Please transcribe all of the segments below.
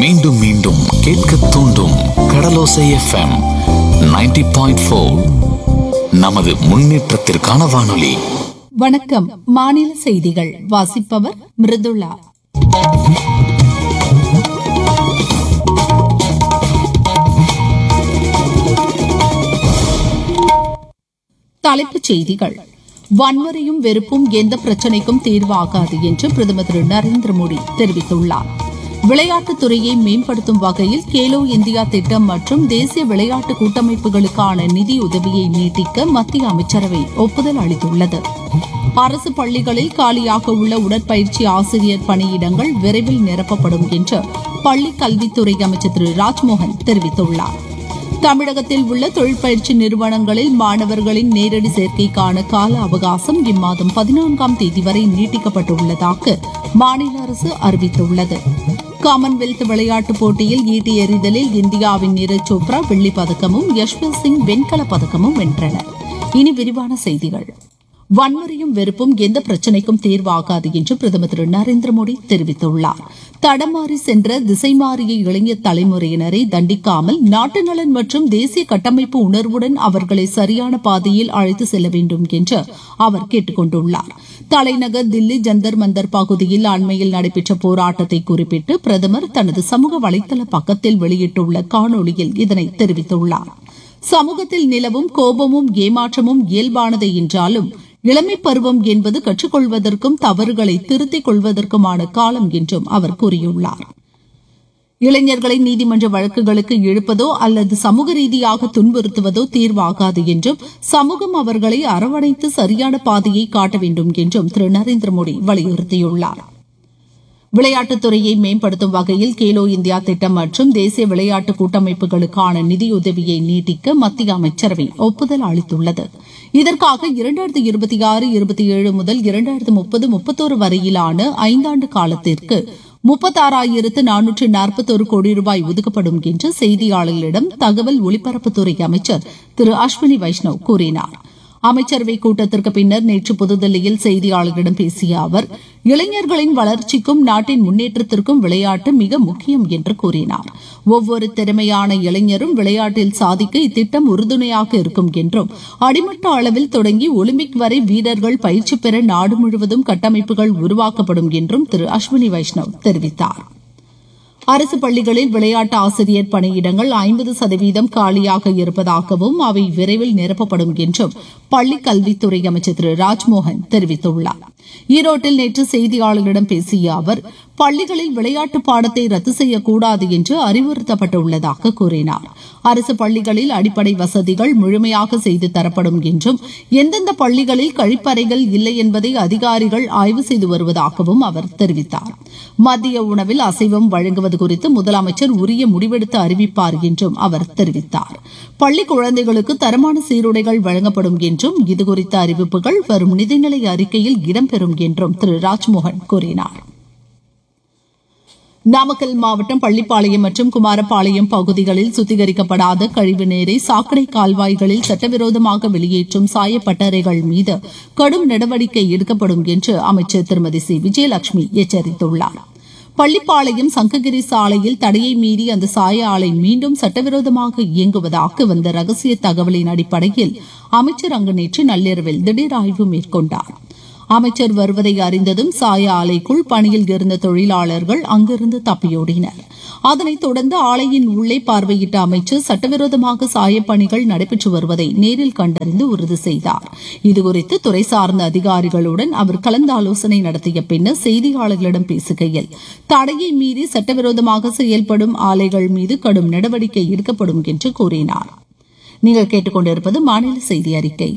மீண்டும் மீண்டும் கேட்க தூண்டும் கடலோசை எஃப்எம் 90.4 பாயிண்ட் நமது முன்னேற்றத்திற்கான வானொலி வணக்கம் மாநில செய்திகள் வாசிப்பவர் மிருதுளா தலைப்புச் செய்திகள் வன்முறையும் வெறுப்பும் எந்த பிரச்சினைக்கும் தீர்வாகாது என்று பிரதமர் திரு நரேந்திர மோடி தெரிவித்துள்ளார் விளையாட்டுத் துறையை மேம்படுத்தும் வகையில் கேலோ இந்தியா திட்டம் மற்றும் தேசிய விளையாட்டு கூட்டமைப்புகளுக்கான நிதி உதவியை நீட்டிக்க மத்திய அமைச்சரவை ஒப்புதல் அளித்துள்ளது அரசு பள்ளிகளில் காலியாக உள்ள உடற்பயிற்சி ஆசிரியர் பணியிடங்கள் விரைவில் நிரப்பப்படும் என்று பள்ளிக் கல்வித்துறை அமைச்சர் திரு ராஜ்மோகன் தெரிவித்துள்ளார் தமிழகத்தில் உள்ள தொழிற்பயிற்சி நிறுவனங்களில் மாணவர்களின் நேரடி சேர்க்கைக்கான கால அவகாசம் இம்மாதம் பதினான்காம் தேதி வரை நீட்டிக்கப்பட்டுள்ளதாக மாநில அரசு அறிவித்துள்ளது காமன்வெல்த் விளையாட்டுப் போட்டியில் ஈட்டி எறிதலில் இந்தியாவின் நீரஜ் சோப்ரா வெள்ளிப் பதக்கமும் யஷ்வந்த் சிங் வெண்கலப் பதக்கமும் வென்றனர் இனி விரிவான செய்திகள் வன்முறையும் வெறுப்பும் எந்த பிரச்சினைக்கும் தீர்வாகாது என்று பிரதமர் திரு நரேந்திர மோடி தெரிவித்துள்ளார் தடமாறி சென்ற திசை மாறிய இளைஞர் தலைமுறையினரை தண்டிக்காமல் நாட்டு நலன் மற்றும் தேசிய கட்டமைப்பு உணர்வுடன் அவர்களை சரியான பாதையில் அழைத்து செல்ல வேண்டும் என்று அவர் கேட்டுக் கொண்டுள்ளார் தலைநகர் தில்லி ஜந்தர் மந்தர் பகுதியில் அண்மையில் நடைபெற்ற போராட்டத்தை குறிப்பிட்டு பிரதமர் தனது சமூக வலைதள பக்கத்தில் வெளியிட்டுள்ள காணொலியில் இதனை தெரிவித்துள்ளார் சமூகத்தில் நிலவும் கோபமும் ஏமாற்றமும் இயல்பானது என்றாலும் இளமை பருவம் என்பது கற்றுக்கொள்வதற்கும் தவறுகளை திருத்திக் கொள்வதற்குமான காலம் என்றும் அவர் கூறியுள்ளார் இளைஞர்களை நீதிமன்ற வழக்குகளுக்கு இழுப்பதோ அல்லது சமூக ரீதியாக துன்புறுத்துவதோ தீர்வாகாது என்றும் சமூகம் அவர்களை அரவணைத்து சரியான பாதையை காட்ட வேண்டும் என்றும் திரு நரேந்திர மோடி வலியுறுத்தியுள்ளார் விளையாட்டுத் துறையை மேம்படுத்தும் வகையில் கேலோ இந்தியா திட்டம் மற்றும் தேசிய விளையாட்டு கூட்டமைப்புகளுக்கான நிதியுதவியை நீட்டிக்க மத்திய அமைச்சரவை ஒப்புதல் அளித்துள்ளது இதற்காக இரண்டாயிரத்தி இருபத்தி ஆறு இருபத்தி ஏழு முதல் இரண்டாயிரத்து முப்பது முப்பத்தோரு வரையிலான ஐந்தாண்டு காலத்திற்கு முப்பத்தாறாயிரத்து நானூற்று நாற்பத்தோரு கோடி ரூபாய் ஒதுக்கப்படும் என்று செய்தியாளர்களிடம் தகவல் ஒலிபரப்புத்துறை அமைச்சர் திரு அஸ்வினி வைஷ்ணவ் கூறினார் அமைச்சரவை கூட்டத்திற்கு பின்னர் நேற்று புதுதில்லியில் செய்தியாளர்களிடம் பேசிய அவர் இளைஞர்களின் வளர்ச்சிக்கும் நாட்டின் முன்னேற்றத்திற்கும் விளையாட்டு மிக முக்கியம் என்று கூறினார் ஒவ்வொரு திறமையான இளைஞரும் விளையாட்டில் சாதிக்க இத்திட்டம் உறுதுணையாக இருக்கும் என்றும் அடிமட்ட அளவில் தொடங்கி ஒலிம்பிக் வரை வீரர்கள் பயிற்சி பெற நாடு முழுவதும் கட்டமைப்புகள் உருவாக்கப்படும் என்றும் திரு அஸ்வினி வைஷ்ணவ் தெரிவித்தார் அரசு பள்ளிகளில் விளையாட்டு ஆசிரியர் பணியிடங்கள் ஐம்பது சதவீதம் காலியாக இருப்பதாகவும் அவை விரைவில் நிரப்பப்படும் என்றும் பள்ளிக் கல்வித்துறை அமைச்சர் திரு ராஜ்மோகன் தெரிவித்துள்ளார் ஈரோட்டில் நேற்று செய்தியாளர்களிடம் பேசிய அவர் பள்ளிகளில் விளையாட்டு பாடத்தை ரத்து செய்யக்கூடாது என்று அறிவுறுத்தப்பட்டுள்ளதாக கூறினார் அரசு பள்ளிகளில் அடிப்படை வசதிகள் முழுமையாக செய்து தரப்படும் என்றும் எந்தெந்த பள்ளிகளில் கழிப்பறைகள் இல்லை என்பதை அதிகாரிகள் ஆய்வு செய்து வருவதாகவும் அவர் தெரிவித்தார் மத்திய உணவில் அசைவம் வழங்குவது குறித்து முதலமைச்சர் உரிய முடிவெடுத்து அறிவிப்பார் என்றும் அவர் தெரிவித்தார் பள்ளி குழந்தைகளுக்கு தரமான சீருடைகள் வழங்கப்படும் என்றும் இதுகுறித்த அறிவிப்புகள் வரும் நிதிநிலை அறிக்கையில் இடம்பெறும் என்றும் திரு ராஜ்மோகன் கூறினார் நாமக்கல் மாவட்டம் பள்ளிப்பாளையம் மற்றும் குமாரபாளையம் பகுதிகளில் சுத்திகரிக்கப்படாத கழிவு நீரை சாக்கடை கால்வாய்களில் சட்டவிரோதமாக வெளியேற்றும் சாயப்பட்டறைகள் மீது கடும் நடவடிக்கை எடுக்கப்படும் என்று அமைச்சர் திருமதி சி விஜயலட்சுமி எச்சரித்துள்ளார் பள்ளிப்பாளையம் சங்ககிரி சாலையில் தடையை மீறி அந்த சாய ஆலை மீண்டும் சட்டவிரோதமாக இயங்குவதாக வந்த ரகசிய தகவலின் அடிப்படையில் அமைச்சர் அங்கு நேற்று நள்ளிரவில் திடீர் ஆய்வு மேற்கொண்டார் அமைச்சர் வருவதை அறிந்ததும் சாய ஆலைக்குள் பணியில் இருந்த தொழிலாளர்கள் அங்கிருந்து தப்பியோடினர் அதனைத் தொடர்ந்து ஆலையின் உள்ளே பார்வையிட்ட அமைச்சர் சட்டவிரோதமாக சாயப் பணிகள் நடைபெற்று வருவதை நேரில் கண்டறிந்து உறுதி செய்தார் இதுகுறித்து துறை சார்ந்த அதிகாரிகளுடன் அவர் கலந்தாலோசனை நடத்திய பின்னர் செய்தியாளர்களிடம் பேசுகையில் தடையை மீறி சட்டவிரோதமாக செயல்படும் ஆலைகள் மீது கடும் நடவடிக்கை எடுக்கப்படும் என்று கூறினார் நீங்கள் கேட்டுக்கொண்டிருப்பது மாநில செய்தி அறிக்கை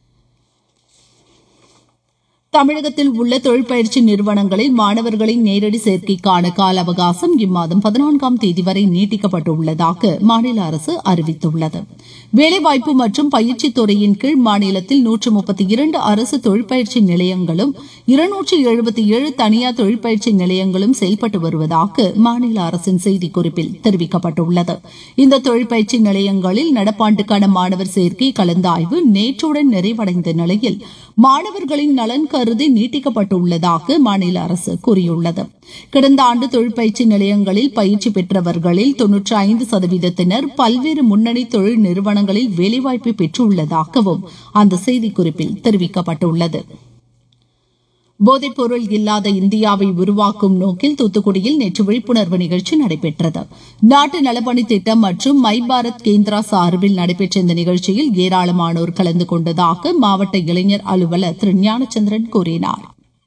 தமிழகத்தில் உள்ள தொழிற்பயிற்சி நிறுவனங்களில் மாணவர்களின் நேரடி சேர்க்கைக்கான கால அவகாசம் இம்மாதம் பதினான்காம் தேதி வரை நீட்டிக்கப்பட்டுள்ளதாக மாநில அரசு அறிவித்துள்ளது வேலைவாய்ப்பு மற்றும் பயிற்சி துறையின் கீழ் மாநிலத்தில் நூற்று முப்பத்தி இரண்டு அரசு தொழிற்பயிற்சி நிலையங்களும் இருநூற்றி எழுபத்தி ஏழு தனியார் தொழிற்பயிற்சி நிலையங்களும் செயல்பட்டு வருவதாக மாநில அரசின் செய்திக்குறிப்பில் தெரிவிக்கப்பட்டுள்ளது இந்த தொழிற்பயிற்சி நிலையங்களில் நடப்பாண்டுக்கான மாணவர் சேர்க்கை கலந்தாய்வு நேற்றுடன் நிறைவடைந்த நிலையில் மாணவர்களின் நலன் கருதி நீட்டிக்கப்பட்டுள்ளதாக மாநில அரசு கூறியுள்ளது கடந்த ஆண்டு தொழிற்பயிற்சி நிலையங்களில் பயிற்சி பெற்றவர்களில் தொன்னூற்றி ஐந்து சதவீதத்தினர் பல்வேறு முன்னணி தொழில் நிறுவனங்களில் வேலைவாய்ப்பு பெற்றுள்ளதாகவும் அந்த செய்திக்குறிப்பில் தெரிவிக்கப்பட்டுள்ளது போதைப்பொருள் இல்லாத இந்தியாவை உருவாக்கும் நோக்கில் தூத்துக்குடியில் நேற்று விழிப்புணர்வு நிகழ்ச்சி நடைபெற்றது நாட்டு நலப்பணி திட்டம் மற்றும் மை பாரத் கேந்திரா சார்பில் நடைபெற்ற இந்த நிகழ்ச்சியில் ஏராளமானோர் கலந்து கொண்டதாக மாவட்ட இளைஞர் அலுவலர் திரு ஞானச்சந்திரன் கூறினார்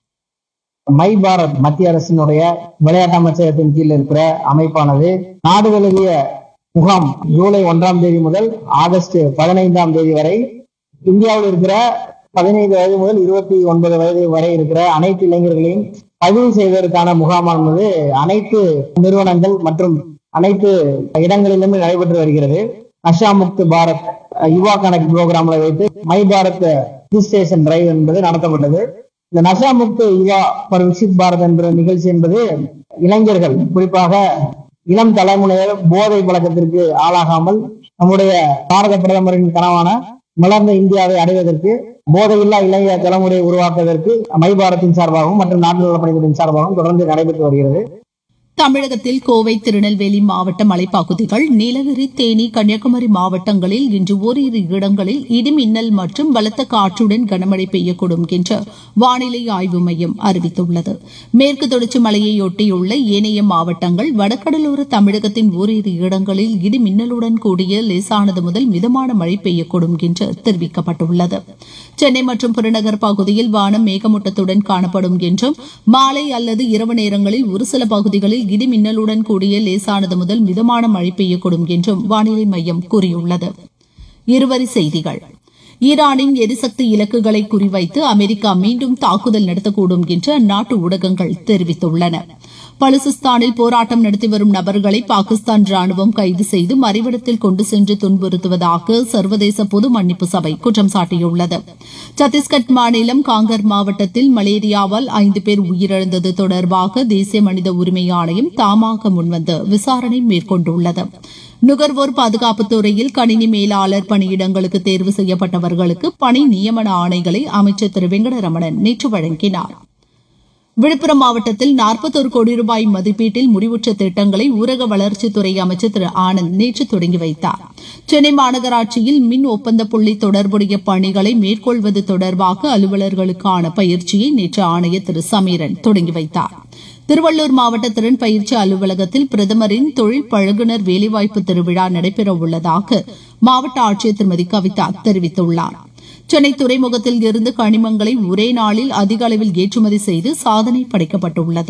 மை பாரத் மத்திய அரசினுடைய விளையாட்டு அமைச்சகத்தின் கீழ் இருக்கிற அமைப்பானது நாடு தழுவிய முகாம் ஜூலை ஒன்றாம் தேதி முதல் ஆகஸ்ட் பதினைந்தாம் தேதி வரை இந்தியாவில் இருக்கிற பதினைந்து வயது முதல் இருபத்தி ஒன்பது வயது வரை இருக்கிற அனைத்து இளைஞர்களையும் பதிவு செய்வதற்கான முகாமானது அனைத்து நிறுவனங்கள் மற்றும் அனைத்து இடங்களிலுமே நடைபெற்று வருகிறது நஷா முக்த் பாரத் யுவா கனெக்ட் புரோகிராம்ல வைத்து மை பாரத் ரிஜிஸ்ட்ரேஷன் டிரைவ் என்பது நடத்தப்பட்டது இந்த நஷா முக்த் யுவா பர் விசித் பாரத் என்ற நிகழ்ச்சி என்பது இளைஞர்கள் குறிப்பாக இளம் தலைமுறையினர் போதை பழக்கத்திற்கு ஆளாகாமல் நம்முடைய பாரத பிரதமரின் கனவான மலர்ந்த இந்தியாவை அடைவதற்கு போதையில்லா இளைய தலைமுறையை உருவாக்குவதற்கு மை பாரத்தின் சார்பாகவும் மற்றும் நாட்டு நலப்பணிகளின் சார்பாகவும் தொடர்ந்து நடைபெற்று வருகிறது தமிழகத்தில் கோவை திருநெல்வேலி மாவட்ட மலைப்பகுதிகள் நீலகிரி தேனி கன்னியாகுமரி மாவட்டங்களில் இன்று ஓரிரு இடங்களில் இடிமின்னல் மற்றும் பலத்த காற்றுடன் கனமழை பெய்யக்கூடும் என்று வானிலை ஆய்வு மையம் அறிவித்துள்ளது மேற்கு தொடர்ச்சி மலையையொட்டியுள்ள ஏனைய மாவட்டங்கள் வடகடலோர தமிழகத்தின் ஓரிரு இடங்களில் இடிமின்னலுடன் கூடிய லேசானது முதல் மிதமான மழை பெய்யக்கூடும் என்று தெரிவிக்கப்பட்டுள்ளது சென்னை மற்றும் புறநகர் பகுதியில் வானம் மேகமூட்டத்துடன் காணப்படும் என்றும் மாலை அல்லது இரவு நேரங்களில் ஒரு சில பகுதிகளில் இடி மின்னலுடன் கூடிய லேசானது முதல் மிதமான மழை பெய்யக்கூடும் என்றும் வானிலை மையம் கூறியுள்ளது இருவரி செய்திகள் ஈரானின் எரிசக்தி இலக்குகளை குறிவைத்து அமெரிக்கா மீண்டும் தாக்குதல் நடத்தக்கூடும் என்று அந்நாட்டு ஊடகங்கள் தெரிவித்துள்ளன பலுசிஸ்தானில் போராட்டம் நடத்தி வரும் நபர்களை பாகிஸ்தான் ராணுவம் கைது செய்து மறைவிடத்தில் கொண்டு சென்று துன்புறுத்துவதாக சர்வதேச பொது மன்னிப்பு சபை குற்றம் சாட்டியுள்ளது சத்தீஸ்கட் மாநிலம் காங்கர் மாவட்டத்தில் மலேரியாவால் ஐந்து பேர் உயிரிழந்தது தொடர்பாக தேசிய மனித உரிமை ஆணையம் தாமாக முன்வந்து விசாரணை மேற்கொண்டுள்ளது நுகர்வோர் பாதுகாப்புத் துறையில் கணினி மேலாளர் பணியிடங்களுக்கு தேர்வு செய்யப்பட்டவர்களுக்கு பணி நியமன ஆணைகளை அமைச்சர் திரு வெங்கடரமணன் நேற்று வழங்கினார் விழுப்புரம் மாவட்டத்தில் நாற்பத்தோரு கோடி ரூபாய் மதிப்பீட்டில் முடிவுற்ற திட்டங்களை ஊரக வளர்ச்சித்துறை அமைச்சர் திரு ஆனந்த் நேற்று தொடங்கி வைத்தார் சென்னை மாநகராட்சியில் மின் ஒப்பந்த புள்ளி தொடர்புடைய பணிகளை மேற்கொள்வது தொடர்பாக அலுவலர்களுக்கான பயிற்சியை நேற்று ஆணையர் திரு சமீரன் தொடங்கி வைத்தார் திருவள்ளூர் மாவட்ட திறன் பயிற்சி அலுவலகத்தில் பிரதமரின் தொழில் பழகுனர் வேலைவாய்ப்பு திருவிழா நடைபெற உள்ளதாக மாவட்ட ஆட்சியர் திருமதி கவிதா தெரிவித்துள்ளார் சென்னை துறைமுகத்தில் இருந்து கனிமங்களை ஒரே நாளில் அதிக அளவில் ஏற்றுமதி செய்து சாதனை படைக்கப்பட்டுள்ளது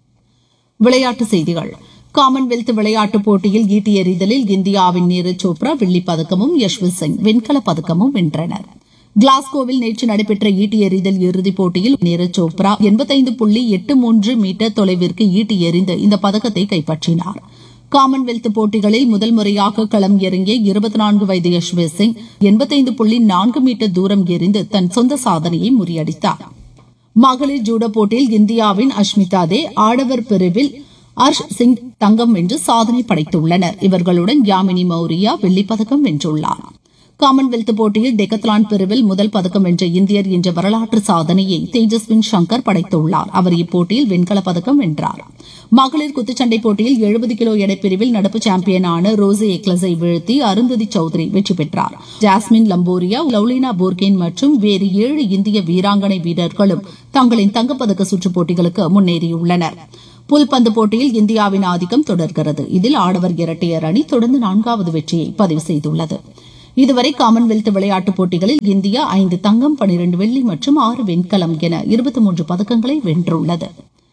விளையாட்டுச் செய்திகள் காமன்வெல்த் விளையாட்டுப் போட்டியில் ஈட்டி எறிதலில் இந்தியாவின் நீரஜ் சோப்ரா வெள்ளிப் பதக்கமும் யஷ்வந்த் சிங் வெண்கலப் பதக்கமும் வென்றனர் கிளாஸ்கோவில் நேற்று நடைபெற்ற ஈட்டி எறிதல் இறுதிப் போட்டியில் நீரஜ் சோப்ரா எண்பத்தைந்து புள்ளி எட்டு மூன்று மீட்டர் தொலைவிற்கு ஈட்டி எறிந்து இந்த பதக்கத்தை கைப்பற்றினார் காமன்வெல்த் போட்டிகளில் முதல் முறையாக களம் இறங்கிய இருபத்தி நான்கு வயது யஷ்வந்த் சிங் எண்பத்தைந்து புள்ளி நான்கு மீட்டர் தூரம் எறிந்து தன் சொந்த சாதனையை முறியடித்தார் மகளிர் ஜூடோ போட்டியில் இந்தியாவின் அஷ்மிதா தே ஆடவர் பிரிவில் அர்ஷ் சிங் தங்கம் வென்று சாதனை படைத்துள்ளனர் இவர்களுடன் யாமினி மௌரியா வெள்ளிப்பதக்கம் வென்றுள்ளார் காமன்வெல்த் போட்டியில் டெக்கத்லான் பிரிவில் முதல் பதக்கம் வென்ற இந்தியர் என்ற வரலாற்று சாதனையை தேஜஸ்வின் சங்கர் படைத்துள்ளார் அவர் இப்போட்டியில் வெண்கலப் பதக்கம் வென்றார் மகளிர் குத்துச்சண்டை போட்டியில் எழுபது கிலோ எடைப்பிரிவில் நடப்பு சாம்பியனான ரோசி எக்லஸை வீழ்த்தி அருந்ததி சௌத்ரி வெற்றி பெற்றார் ஜாஸ்மின் லம்போரியா லவ்லினா போர்கேன் மற்றும் வேறு ஏழு இந்திய வீராங்கனை வீரர்களும் தங்களின் தங்கப்பதக்க சுற்றுப் போட்டிகளுக்கு முன்னேறியுள்ளனர் புல்பந்து போட்டியில் இந்தியாவின் ஆதிக்கம் தொடர்கிறது இதில் ஆடவர் இரட்டையர் அணி தொடர்ந்து நான்காவது வெற்றியை பதிவு செய்துள்ளது இதுவரை காமன்வெல்த் விளையாட்டுப் போட்டிகளில் இந்தியா ஐந்து தங்கம் பனிரண்டு வெள்ளி மற்றும் ஆறு வெண்கலம் என இருபத்தி மூன்று பதக்கங்களை வென்றுள்ளது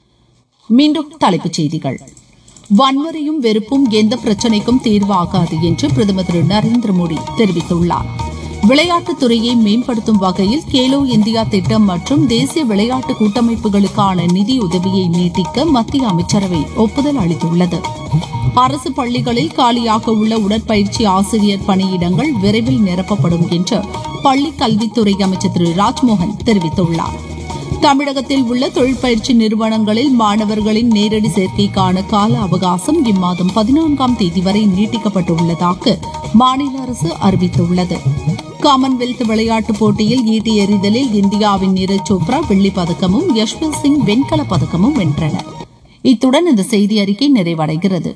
மீண்டும் தலைப்புச் செய்திகள் வன்முறையும் வெறுப்பும் எந்த பிரச்சினைக்கும் தீர்வாகாது என்று பிரதமர் திரு நரேந்திர மோடி தெரிவித்துள்ளார் விளையாட்டுத் துறையை மேம்படுத்தும் வகையில் கேலோ இந்தியா திட்டம் மற்றும் தேசிய விளையாட்டு கூட்டமைப்புகளுக்கான நிதி உதவியை நீட்டிக்க மத்திய அமைச்சரவை ஒப்புதல் அளித்துள்ளது அரசு பள்ளிகளில் காலியாக உள்ள உடற்பயிற்சி ஆசிரியர் பணியிடங்கள் விரைவில் நிரப்பப்படும் என்று பள்ளிக் கல்வித்துறை அமைச்சர் திரு ராஜ்மோகன் தெரிவித்துள்ளார் தமிழகத்தில் உள்ள தொழிற்பயிற்சி நிறுவனங்களில் மாணவர்களின் நேரடி சேர்க்கைக்கான கால அவகாசம் இம்மாதம் பதினான்காம் தேதி வரை நீட்டிக்கப்பட்டுள்ளதாக மாநில அரசு அறிவித்துள்ளது காமன்வெல்த் விளையாட்டுப் போட்டியில் ஈட்டி எறிதலில் இந்தியாவின் நீரஜ் சோப்ரா வெள்ளிப் பதக்கமும் யஷ்வந்த் சிங் வெண்கலப் பதக்கமும் வென்றனர் இத்துடன் இந்த செய்தி அறிக்கை நிறைவடைகிறது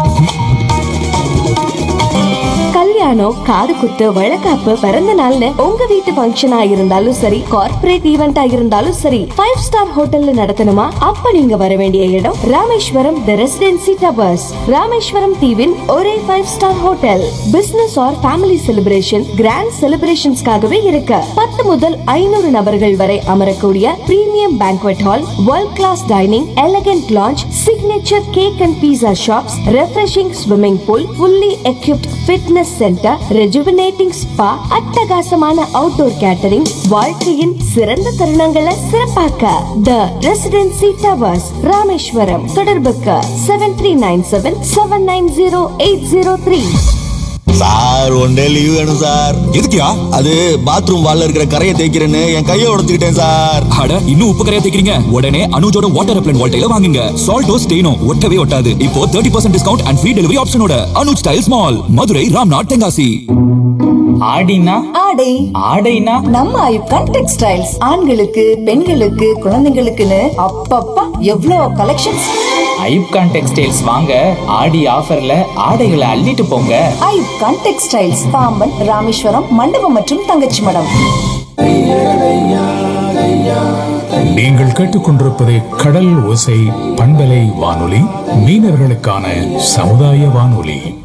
கல்யாணம் காது குத்து வழக்காப்பு பிறந்த நாள்னு உங்க வீட்டு ஃபங்க்ஷனா இருந்தாலும் சரி கார்ப்பரேட் ஈவெண்டா இருந்தாலும் சரி ஃபைவ் ஸ்டார் ஹோட்டல்ல நடத்தணுமா அப்ப நீங்க வர வேண்டிய இடம் Rameswaram the residency towers Rameswaram தீவின் ஒரே five star hotel business or family celebration grand செலிப்ரேஷன்ஸ்க்காகவே இருக்கு பத்து முதல் ஐநூறு நபர்கள் வரை அமரக்கூடிய premium banquet hall world class dining elegant lounge signature cake and pizza shops refreshing swimming pool fully equipped fitness centre rejuvenating spa அட்டகாசமான அவுட்டோர் கேட்டரிங் வாழ்க்கையின் சிறந்த தருணங்களை சிறப்பாக்க த ரெசிடென்சி டவர்ஸ் ராமேஸ்வரம் தொடர்புக்கு seven three nine seven seven nine zero eight zero three sir one day leave வேணும் sir எதுக்குயா அது bathroom வால்ல இருக்கிற கரையை தேய்க்கிறேன்னு என் கையை உடைச்சுக்கிட்டேன் சார் அட இன்னும் உப்பு கரையா தேக்கிறீங்க உடனே அனுஜோட வாட்டர் அப்ளன் வால்டைல வாங்குங்க சால்டோ ஸ்டெயினோ ஒட்டவே ஒட்டாது இப்போ thirty percent discount and free delivery ஆப்ஷனோட அனுஜ் ஸ்டைல்ஸ் மால் மதுரை ராம்நாத் தென்காசி ஆடினா ஆடை ஆடைனா நம்ம ஐப்கான் டெக்ஸ்டைல்ஸ் ஆண்களுக்கு பெண்களுக்கு குழந்தைங்களுக்குன்னு அப்பப்பா எவ்வளோ கலெக்ஷன்ஸ் ஐப்கான் டெக்ஸ்டைல்ஸ் வாங்க ஆடி ஆஃபர்ல ஆடைகளை அள்ளிட்டு போங்க ஐப்கான் டெக்ஸ்டைல்ஸ் பாம்பன் ராமேஸ்வரம் மண்டபம் மற்றும் தங்கச்சி மடம் நீங்கள் கேட்டுக்கொண்டிருப்பது கடல் ஓசை பண்பலை வானொலி மீனவர்களுக்கான சமுதாய வானொலி